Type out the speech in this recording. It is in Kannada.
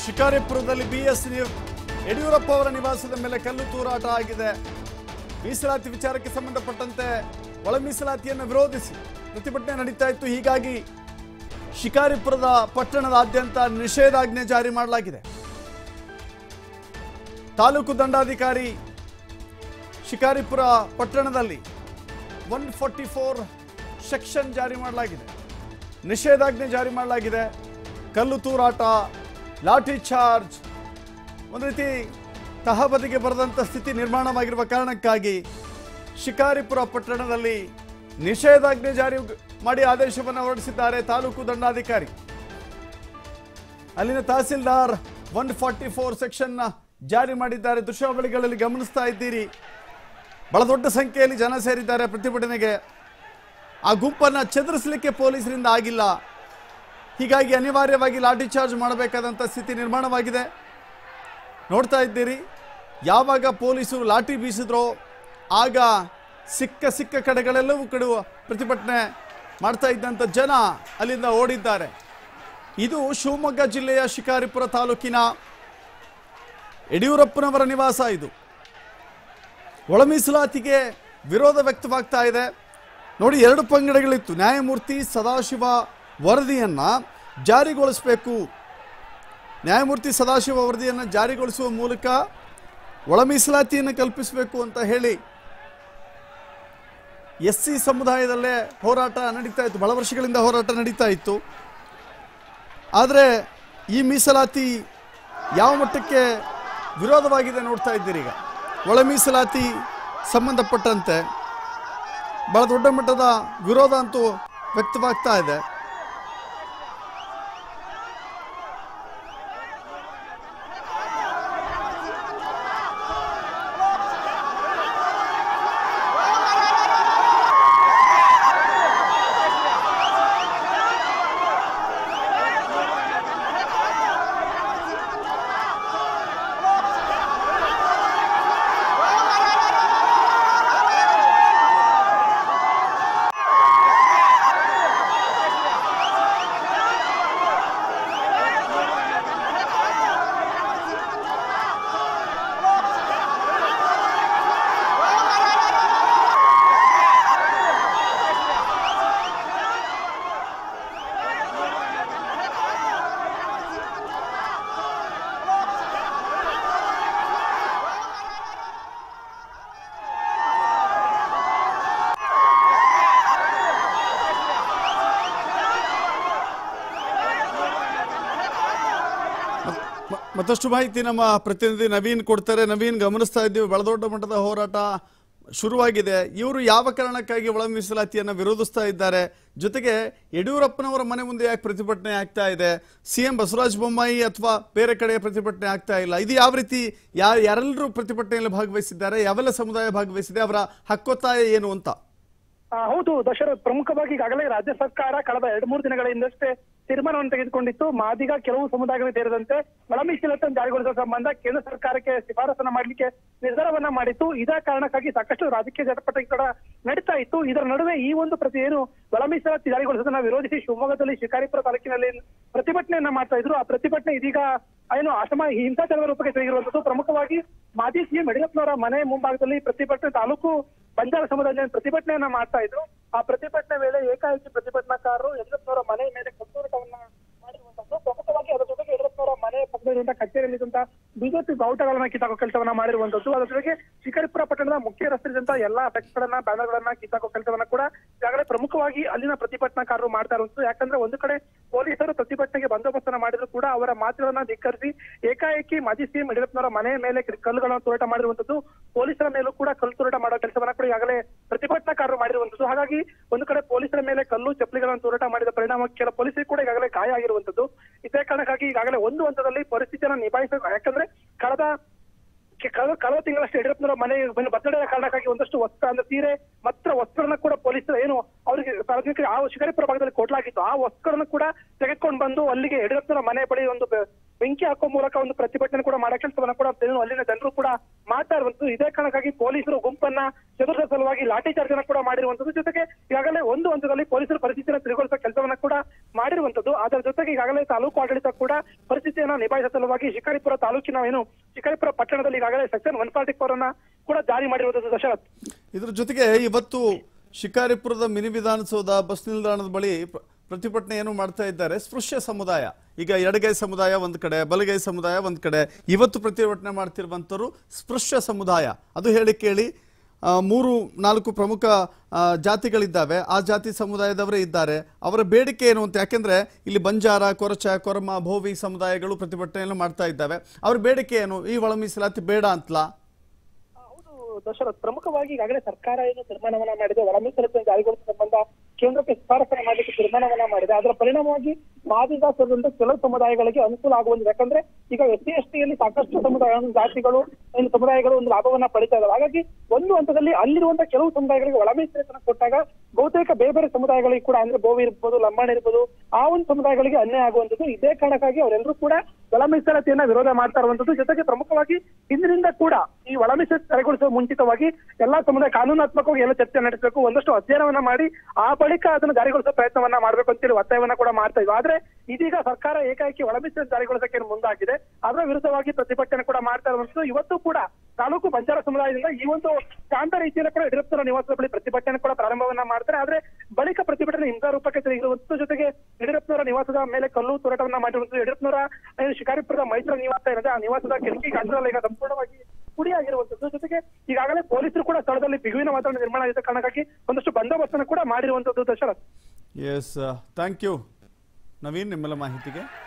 ಶಿಕಾರಿಪುರದಲ್ಲಿ ಬಿಎಸ್ ಯಡಿಯೂರಪ್ಪ ಅವರ ನಿವಾಸದ ಮೇಲೆ ಕಲ್ಲು ತೂರಾಟ ಆಗಿದೆ ಮೀಸಲಾತಿ ವಿಚಾರಕ್ಕೆ ಸಂಬಂಧಪಟ್ಟಂತೆ ಒಳ ಮೀಸಲಾತಿಯನ್ನು ವಿರೋಧಿಸಿ ಪ್ರತಿಭಟನೆ ನಡೀತಾ ಇತ್ತು ಹೀಗಾಗಿ ಶಿಕಾರಿಪುರದ ಪಟ್ಟಣದಾದ್ಯಂತ ನಿಷೇಧಾಜ್ಞೆ ಜಾರಿ ಮಾಡಲಾಗಿದೆ ತಾಲೂಕು ದಂಡಾಧಿಕಾರಿ ಶಿಕಾರಿಪುರ ಪಟ್ಟಣದಲ್ಲಿ ಒನ್ ಫಾರ್ಟಿ ಫೋರ್ ಸೆಕ್ಷನ್ ಜಾರಿ ಮಾಡಲಾಗಿದೆ ನಿಷೇಧಾಜ್ಞೆ ಜಾರಿ ಮಾಡಲಾಗಿದೆ ಕಲ್ಲು ತೂರಾಟ ಲಾಠಿ ಚಾರ್ಜ್ ಒಂದು ರೀತಿ ತಹಬದಿಗೆ ಬರೆದಂಥ ಸ್ಥಿತಿ ನಿರ್ಮಾಣವಾಗಿರುವ ಕಾರಣಕ್ಕಾಗಿ ಶಿಕಾರಿಪುರ ಪಟ್ಟಣದಲ್ಲಿ ನಿಷೇಧಾಜ್ಞೆ ಜಾರಿ ಮಾಡಿ ಆದೇಶವನ್ನು ಹೊರಡಿಸಿದ್ದಾರೆ ತಾಲೂಕು ದಂಡಾಧಿಕಾರಿ ಅಲ್ಲಿನ ತಹಸೀಲ್ದಾರ್ ಒನ್ ಫಾರ್ಟಿ ಫೋರ್ ಸೆಕ್ಷನ್ ಜಾರಿ ಮಾಡಿದ್ದಾರೆ ದೃಶ್ಯಾವಳಿಗಳಲ್ಲಿ ಗಮನಿಸ್ತಾ ಇದ್ದೀರಿ ಬಹಳ ದೊಡ್ಡ ಸಂಖ್ಯೆಯಲ್ಲಿ ಜನ ಸೇರಿದ್ದಾರೆ ಪ್ರತಿಭಟನೆಗೆ ಆ ಗುಂಪನ್ನು ಚದುರಿಸಲಿಕ್ಕೆ ಪೊಲೀಸರಿಂದ ಆಗಿಲ್ಲ ಹೀಗಾಗಿ ಅನಿವಾರ್ಯವಾಗಿ ಲಾಠಿ ಚಾರ್ಜ್ ಮಾಡಬೇಕಾದಂಥ ಸ್ಥಿತಿ ನಿರ್ಮಾಣವಾಗಿದೆ ನೋಡ್ತಾ ಇದ್ದೀರಿ ಯಾವಾಗ ಪೊಲೀಸರು ಲಾಠಿ ಬೀಸಿದ್ರೋ ಆಗ ಸಿಕ್ಕ ಸಿಕ್ಕ ಕಡೆಗಳೆಲ್ಲವೂ ಕಡೆ ಪ್ರತಿಭಟನೆ ಮಾಡ್ತಾ ಇದ್ದಂಥ ಜನ ಅಲ್ಲಿಂದ ಓಡಿದ್ದಾರೆ ಇದು ಶಿವಮೊಗ್ಗ ಜಿಲ್ಲೆಯ ಶಿಕಾರಿಪುರ ತಾಲೂಕಿನ ಯಡಿಯೂರಪ್ಪನವರ ನಿವಾಸ ಇದು ಒಳ ಮೀಸಲಾತಿಗೆ ವಿರೋಧ ವ್ಯಕ್ತವಾಗ್ತಾ ಇದೆ ನೋಡಿ ಎರಡು ಪಂಗಡಗಳಿತ್ತು ನ್ಯಾಯಮೂರ್ತಿ ಸದಾಶಿವ ವರದಿಯನ್ನು ಜಾರಿಗೊಳಿಸಬೇಕು ನ್ಯಾಯಮೂರ್ತಿ ಸದಾಶಿವ ವರದಿಯನ್ನು ಜಾರಿಗೊಳಿಸುವ ಮೂಲಕ ಒಳ ಮೀಸಲಾತಿಯನ್ನು ಕಲ್ಪಿಸಬೇಕು ಅಂತ ಹೇಳಿ ಎಸ್ ಸಿ ಸಮುದಾಯದಲ್ಲೇ ಹೋರಾಟ ನಡೀತಾ ಇತ್ತು ಬಹಳ ವರ್ಷಗಳಿಂದ ಹೋರಾಟ ನಡೀತಾ ಇತ್ತು ಆದರೆ ಈ ಮೀಸಲಾತಿ ಯಾವ ಮಟ್ಟಕ್ಕೆ ವಿರೋಧವಾಗಿದೆ ನೋಡ್ತಾ ಇದ್ದೀರಿ ಈಗ ಒಳ ಮೀಸಲಾತಿ ಸಂಬಂಧಪಟ್ಟಂತೆ ಬಹಳ ದೊಡ್ಡ ಮಟ್ಟದ ವಿರೋಧ ಅಂತೂ ವ್ಯಕ್ತವಾಗ್ತಾ ಇದೆ ಮ- ಮತ್ತಷ್ಟು ಮಾಹಿತಿ ನಮ್ಮ ಪ್ರತಿನಿಧಿ ನವೀನ್ ಕೊಡ್ತಾರೆ ನವೀನ್ ಗಮನಿಸ್ತಾ ಇದ್ದೀವಿ ಬಹಳ ದೊಡ್ಡ ಮಟ್ಟದ ಹೋರಾಟ ಶುರುವಾಗಿದೆ ಇವರು ಯಾವ ಕಾರಣಕ್ಕಾಗಿ ಒಳ ಮೀಸಲಾತಿಯನ್ನು ವಿರೋಧಿಸ್ತಾ ಇದ್ದಾರೆ ಜೊತೆಗೆ ಯಡಿಯೂರಪ್ಪನವರ ಮನೆ ಮುಂದೆ ಯಾಕೆ ಪ್ರತಿಭಟನೆ ಆಗ್ತಾ ಇದೆ ಸಿಎಂ ಬಸವರಾಜ ಬೊಮ್ಮಾಯಿ ಅಥವಾ ಬೇರೆ ಕಡೆ ಪ್ರತಿಭಟನೆ ಆಗ್ತಾ ಇಲ್ಲ ಇದು ಯಾವ ರೀತಿ ಯಾ ಯಾರೆಲ್ಲರೂ ಪ್ರತಿಭಟನೆಯಲ್ಲಿ ಭಾಗವಹಿಸಿದ್ದಾರೆ ಯಾವೆಲ್ಲ ಸಮುದಾಯ ಭಾಗವಹಿಸಿದೆ ಅವರ ಹಕ್ಕೊತ್ತಾಯ ಏನು ಅಂತ ಆ, ಹೌದು ದಶರಥ್ ಪ್ರಮುಖವಾಗಿ ಈಗಾಗಲೇ ರಾಜ್ಯ ಸರ್ಕಾರ ಕಳೆದ ಎರಡ್ ಮೂರು ದಿನಗಳ ಹಿಂದಷ್ಟೇ ತೀರ್ಮಾನವನ್ನು ತೆಗೆದುಕೊಂಡಿತ್ತು ಮಾದಿಗ ಕೆಲವು ಸಮುದಾಯಗಳು ಸೇರಿದಂತೆ ಒಳ ಮೀಸಲಾತಿಯನ್ನು ಜಾರಿಗೊಳಿಸುವ ಸಂಬಂಧ ಕೇಂದ್ರ ಸರ್ಕಾರಕ್ಕೆ ಶಿಫಾರಸನ್ನ ಮಾಡಲಿಕ್ಕೆ ನಿರ್ಧಾರವನ್ನ ಮಾಡಿತ್ತು ಇದೇ ಕಾರಣಕ್ಕಾಗಿ ಸಾಕಷ್ಟು ರಾಜಕೀಯ ಚಟಪಟಿ ಕೂಡ ನಡೀತಾ ಇತ್ತು ಇದರ ನಡುವೆ ಈ ಒಂದು ಪ್ರತಿ ಏನು ಒಳ ಮೀಸಲಾತಿ ಜಾರಿಗೊಳಿಸೋದನ್ನ ವಿರೋಧಿಸಿ ಶಿವಮೊಗ್ಗದಲ್ಲಿ ಶಿಕಾರಿಪುರ ತಾಲೂಕಿನಲ್ಲಿ ಪ್ರತಿಭಟನೆಯನ್ನ ಮಾಡ್ತಾ ಇದ್ರು ಆ ಪ್ರತಿಭಟನೆ ಇದೀಗ ಏನು ಅಸಮ ಹಿಂಸಾಚಾರದ ರೂಪಕ್ಕೆ ತಿರುಗಿರುವಂತದ್ದು ಪ್ರಮುಖವಾಗಿ ಮಾಜಿ ಸಿಎಂ ಯಡಿಯೂರಪ್ಪನವರ ಮನೆ ಮುಂಭಾಗದಲ್ಲಿ ಪ್ರತಿಭಟನೆ ತಾಲೂಕು ಬಂಜಾರ ಸಮುದಾಯದ ಪ್ರತಿಭಟನೆಯನ್ನ ಮಾಡ್ತಾ ಇದ್ರು ಆ ಪ್ರತಿಭಟನೆ ವೇಳೆ ಏಕಾಏಕಿ ಪ್ರತಿಭಟನಾಕಾರರು ಯಡಿಯೂರಪ್ಪನವರ ಮನೆ ಮೇಲೆ ಕತ್ತೂರಿಟವನ್ನ ಮಾಡಿರುವಂತದ್ದು ಪ್ರಮುಖವಾಗಿ ಅದರ ಜೊತೆಗೆ ಯಡಿಯೂರಪ್ಪನವರ ಮನೆ ಪಕ್ಕದಲ್ಲಿರುವಂತಹ ಕಚೇರಿಯಲ್ಲಿದ್ದಂತಹ ಬಿಜೆಪಿ ಬಾವುಟಗಳನ್ನ ಕಿತ್ತಾಕೋ ಕೆಲಸವನ್ನ ಮಾಡಿರುವಂತದ್ದು ಅದರ ಜೊತೆಗೆ ಶಿಕಾರಿಪುರ ಪಟ್ಟಣದ ಮುಖ್ಯ ರಸ್ತೆಯಿದ್ದಂತಹ ಎಲ್ಲಾ ಫ್ಲೆಕ್ಸ್ಗಳನ್ನ ಬ್ಯಾನರ್ಗಳನ್ನ ಕಿತ್ತಾಕೋ ಕೆಲಸವನ್ನ ಕೂಡ ಈಗಾಗಲೇ ಪ್ರಮುಖವಾಗಿ ಅಲ್ಲಿನ ಪ್ರತಿಭಟನಾಕಾರರು ಮಾಡ್ತಾ ಇರುವಂತದ್ದು ಯಾಕಂದ್ರೆ ಒಂದು ಕಡೆ ಪೊಲೀಸರು ಪ್ರತಿಭಟನೆಗೆ ಬಂದೋಬಸ್ತನ್ನ ಮಾಡಿದ್ರು ಕೂಡ ಅವರ ಮಾತುಗಳನ್ನ ಧಿಕ್ಕರಿಸಿ ಏಕಾಏಕಿ ಮಾಜಿ ಸಿಎಂ ಯಡಿಯೂರಪ್ಪನವರ ಮನೆ ಮೇಲೆ ಕಲ್ಲುಗಳನ್ನು ತೂರಾಟ ಮಾಡಿರುವಂತದ್ದು ಪೊಲೀಸರ ಮೇಲೂ ಕೂಡ ಕಲ್ಲು ತೂರಾಟ ಮಾಡೋ ಕೆಲಸವನ್ನ ಕೂಡ ಈಗಾಗಲೇ ಪ್ರತಿಭಟನಾಕಾರರು ಮಾಡಿರುವಂತದ್ದು ಹಾಗಾಗಿ ಒಂದು ಕಡೆ ಪೊಲೀಸರ ಮೇಲೆ ಕಲ್ಲು ಚಪ್ಪಲಿಗಳನ್ನು ತೂರಾಟ ಮಾಡಿದ ಪರಿಣಾಮ ಕೆಲ ಪೊಲೀಸರಿಗೆ ಕೂಡ ಈಗಾಗಲೇ ಗಾಯ ಆಗಿರುವಂತದ್ದು ಇದೇ ಕಾರಣಕ್ಕಾಗಿ ಈಗಾಗಲೇ ಒಂದು ಹಂತದಲ್ಲಿ ಪರಿಸ್ಥಿತಿಯನ್ನು ನಿಭಾಯಿಸಬೇಕು ಯಾಕಂದ್ರೆ ಕಳೆದ ಕೆ- ಕಳೆದ ಕಳೆದ ತಿಂಗಳಷ್ಟು ಯಡಿಯೂರಪ್ಪನವರ ಮನೆ ಬರ್ತಡೇ ಕಾರಣಕ್ಕಾಗಿ ಒಂದಷ್ಟು ವಸ್ತ್ರ ಅಂದ್ರೆ ಸೀರೆ ಮಾತ್ರ ವಸ್ತ್ರನ ಕೂಡ ಪೊಲೀಸರು ಏನು ಅವರಿಗೆ ಸಾರ್ವಜನಿಕರಿಗೆ ಆ ಶಿಕಾರಿಪುರ ಭಾಗದಲ್ಲಿ ಕೊಡ್ಲಾಗಿತ್ತು ಆ ವಸ್ತ್ರನ ಕೂಡ ತೆಗೆದುಕೊಂಡು ಬಂದು ಅಲ್ಲಿಗೆ ಯಡಿಯೂರಪ್ಪನವರ ಮನೆ ಬಳಿ ಒಂದು ಬೆ- ಬೆಂಕಿ ಹಾಕುವ ಮೂಲಕ ಒಂದು ಪ್ರತಿಭಟನೆ ಕೂಡ ಮಾಡೋ ಕೆಲಸವನ್ನ ಕೂಡ ಜನ- ಅಲ್ಲಿನ ಜನರು ಕೂಡ ಮಾಡ್ತಾ ಇರುವಂತದ್ದು ಇದೇ ಕಾರಣಕ್ಕಾಗಿ ಪೊಲೀಸರು ಗುಂಪನ್ನ ಚದುರಿಸುವ ಸಲುವಾಗಿ ಲಾಠಿ ಚಾರ್ಜ್ ಅನ್ನ ಕೂಡ ಮಾಡಿರುವಂತದ್ದು ಜೊತೆಗೆ ಈಗಾಗಲೇ ಒಂದು ಹಂತದಲ್ಲಿ ಪೊಲೀಸರು ಪರಿಸ್ಥಿತಿಯನ್ನು ತಿಳಿಗೊಳಿಸುವ ಕೆಲಸವನ್ನ ಕೂಡ ಮಾಡಿರುವಂತದ್ದು ಅದರ ಜೊತೆಗೆ ಈಗಾಗಲೇ ತಾಲೂಕು ಆಡಳಿತ ಕೂಡ ಪರಿಸ್ಥಿತಿಯನ್ನ ನಿಭಾಯಿಸುವ ಸಲುವಾಗಿ ಶಿಕಾರಿಪುರ ತಾಲೂಕಿನ ಏನು ಶಿಕಾರಿಪುರ ಪಟ್ಟಣದಲ್ಲಿ ಈಗಾಗಲೇ ಸೆಕ್ಷನ್ ಒನ್ ಫಾರ್ಟಿ ಫೋರ್ ಅನ್ನ ಕೂಡ ಜಾರಿ ಮಾಡಿರುವಂತದ್ದು ದಶರಥ್ ಇದ್ರ ಜೊತೆಗೆ ಇವತ್ತು ಶಿಕಾರಿಪುರದ ಮಿನಿ ವಿಧಾನಸೌಧ ಬಸ್ ನಿಲ್ದಾಣದ ಬಳಿ ಪ್ರ- ಪ್ರತಿಭಟನೆ ಏನು ಮಾಡ್ತಾ ಇದ್ದಾರೆ ಸ್ಪೃಶ್ಯ ಸಮುದಾಯ ಈಗ ಎಡಗೈ ಸಮುದಾಯ ಒಂದ್ ಕಡೆ ಬಲಗೈ ಸಮುದಾಯ ಒಂದ್ ಕಡೆ ಇವತ್ತು ಪ್ರತಿಭಟನೆ ಮಾಡ್ತಿರುವಂತರು ಸ್ಪೃಶ್ಯ ಸಮುದಾಯ ಅದು ಹೇಳಿ ಕೇಳಿ ಆ, ಮೂರು ನಾಲ್ಕು ಪ್ರಮುಖ ಆ, ಜಾತಿಗಳಿದ್ದಾವೆ ಆ ಜಾತಿ ಸಮುದಾಯದವರೇ ಇದ್ದಾರೆ ಅವರ ಬೇಡಿಕೆ ಏನು ಅಂತ ಯಾಕೆಂದ್ರೆ ಇಲ್ಲಿ ಬಂಜಾರ ಕೊರಚ ಕೊರಮ ಭೋವಿ ಸಮುದಾಯಗಳು ಪ್ರತಿಭಟನೆಯನ್ನು ಮಾಡ್ತಾ ಇದ್ದಾವೆ ಅವ್ರ ಬೇಡಿಕೆ ಏನು ಈ ಒಳ ಮೀಸಲಾತಿ ಬೇಡ ಅಂತಲಾ ಹೌದು ದಶರಥ್ ಪ್ರಮುಖವಾಗಿ ಈಗಾಗಲೇ ಸರ್ಕಾರ ಏನು ತೀರ್ಮಾನವನ್ನ ಮಾಡಿದೆ ಒಳ ಮೀಸಲಾತಿ ಜಾರಿಗೊಳಿಸುವ ಸಂಬಂಧ ಕೇಂದ್ರಕ್ಕೆ ಶಿಫಾರಸನ್ನು ಮಾಡಲಿಕ್ಕೆ ತೀರ್ಮಾನವನ್ನ ಮಾಡಿದೆ ಅದರ ಪರಿಣಾಮವಾಗಿ ಮಾದಿಗ ಸೇರಿದಂತೆ ಕೆಲವು ಸಮುದಾಯಗಳಿಗೆ ಅನುಕೂಲ ಆಗುವಂತಿದೆ ಯಾಕಂದ್ರೆ ಈಗ ಎಸ್ ಸಿ ಎಸ್ ಟಿಯಲ್ಲಿ ಸಾಕಷ್ಟು ಸಮುದಾಯ ಒಂದು ಜಾತಿಗಳು ಏನು ಸಮುದಾಯಗಳು ಒಂದು ಲಾಭವನ್ನ ಪಡಿತಾ ಇದ್ದಾವೆ ಹಾಗಾಗಿ ಒಂದು ಹಂತದಲ್ಲಿ ಅಲ್ಲಿರುವಂತಹ ಕೆಲವು ಸಮುದಾಯಗಳಿಗೆ ಒಳ ಮೀಸಲಾತಿಯನ್ನು ಕೊಟ್ಟಾಗ ಬಹುತೇಕ ಬೇರೆ ಬೇರೆ ಸಮುದಾಯಗಳಿಗೆ ಕೂಡ ಅಂದ್ರೆ ಬೋವಿ ಇರ್ಬೋದು ಲಂಬಾಣಿ ಇರ್ಬೋದು ಆ ಒಂದು ಸಮುದಾಯಗಳಿಗೆ ಅನ್ಯಾಯ ಆಗುವಂತದ್ದು ಇದೇ ಕಾರಣಕ್ಕಾಗಿ ಅವರೆಲ್ಲರೂ ಕೂಡ ಒಳ ಮೀಸಲಾತಿಯನ್ನ ವಿರೋಧ ಮಾಡ್ತಾ ಇರುವಂತದ್ದು ಜೊತೆಗೆ ಪ್ರಮುಖವಾಗಿ ಇಂದಿನಿಂದ ಕೂಡ ಈ ಒಳ ಮೀಸಲಾತಿ ಜಾರಿಗೊಳಿಸುವ ಮುಂಚಿತವಾಗಿ ಎಲ್ಲಾ ಸಮುದಾಯ ಕಾನೂನಾತ್ಮಕವಾಗಿ ಎಲ್ಲ ಚರ್ಚೆ ನಡೆಸಬೇಕು ಒಂದಷ್ಟು ಅಧ್ಯಯನವನ್ನ ಮಾಡಿ ಆ ಬಳಿಕ ಅದನ್ನು ಜಾರಿಗೊಳಿಸುವ ಪ್ರಯತ್ನವನ್ನ ಮಾಡಬೇಕು ಅಂತೇಳಿ ಒತ್ತಾಯವನ್ನ ಕೂಡ ಮಾಡ್ತಾ ಇದ್ವಿ ಆದ್ರೆ ಇದೀಗ ಸರ್ಕಾರ ಏಕಾಏಕಿ ಒಳ ಮೀಸಲಾತಿ ಜಾರಿಗೊಳಿಸಕ್ಕೆ ಮುಂದಾಗಿದೆ ಅದರ ವಿರುದ್ಧವಾಗಿ ಪ್ರತಿಭಟನೆ ಕೂಡ ಮಾಡ್ತಾ ಇರುವಂತದ್ದು ಇವತ್ತು ಕೂಡ ತಾಲೂಕು ಬಂಜಾರ ಸಮುದಾಯದಿಂದ ಈ ಒಂದು ಶಾಂತ ರೀತಿಯಲ್ಲಿ ಕೂಡ ಯಡಿಯೂರಪ್ಪನ ನಿವಾಸದ ಬಳಿ ಪ್ರತಿಭಟನೆ ಕೂಡ ಪ್ರಾರಂಭವನ್ನ ಮಾಡ್ತಾರೆ ಆದ್ರೆ ಬಳಿಕ ಪ್ರತಿಭಟನೆ ಹಿಂಸಾ ರೂಪಕ್ಕೆ ತಿರುಗಿರುವಂತದ್ದು ಜೊತೆಗೆ ಯಡಿಯೂರಪ್ಪನವರ ನಿವಾಸದ ಮೇಲೆ ಕಲ್ಲು ತೂರಾಟವನ್ನ ಮಾಡಿರುವಂತದ್ದು ಯಡಿಯೂರಪ್ಪನವರ ಏನು ಶಿಕಾರಿಪುರದ ಮೈಸೂರು ನಿವಾಸ ಏನಿದೆ ಆ ನಿವಾಸದ ಕಿಟಕಿ ಗಾತ್ರದಲ್ಲಿ ಈಗ ಸಂಪೂರ್ಣವಾಗಿ ಪುಡಿಯಾಗಿರುವಂತದ್ದು ಜೊತೆಗೆ ಈಗಾಗಲೇ ಪೊಲೀಸರು ಕೂಡ ಸ್ಥಳದಲ್ಲಿ ಬಿಗುವಿನ ವಾತಾವರಣ ನಿರ್ಮಾಣ ಆಗಿದ್ದ ಕಾರಣಕ್ಕಾಗಿ ಒಂದಷ್ಟು ಬಂದೋಬಸ್ತನ್ನು ಕೂಡ ಮಾಡಿರುವಂತದ್ದು Dasharath yes thank you Naveen ನಿಮ್ಮೆಲ್ಲ ಮಾಹಿತಿಗೆ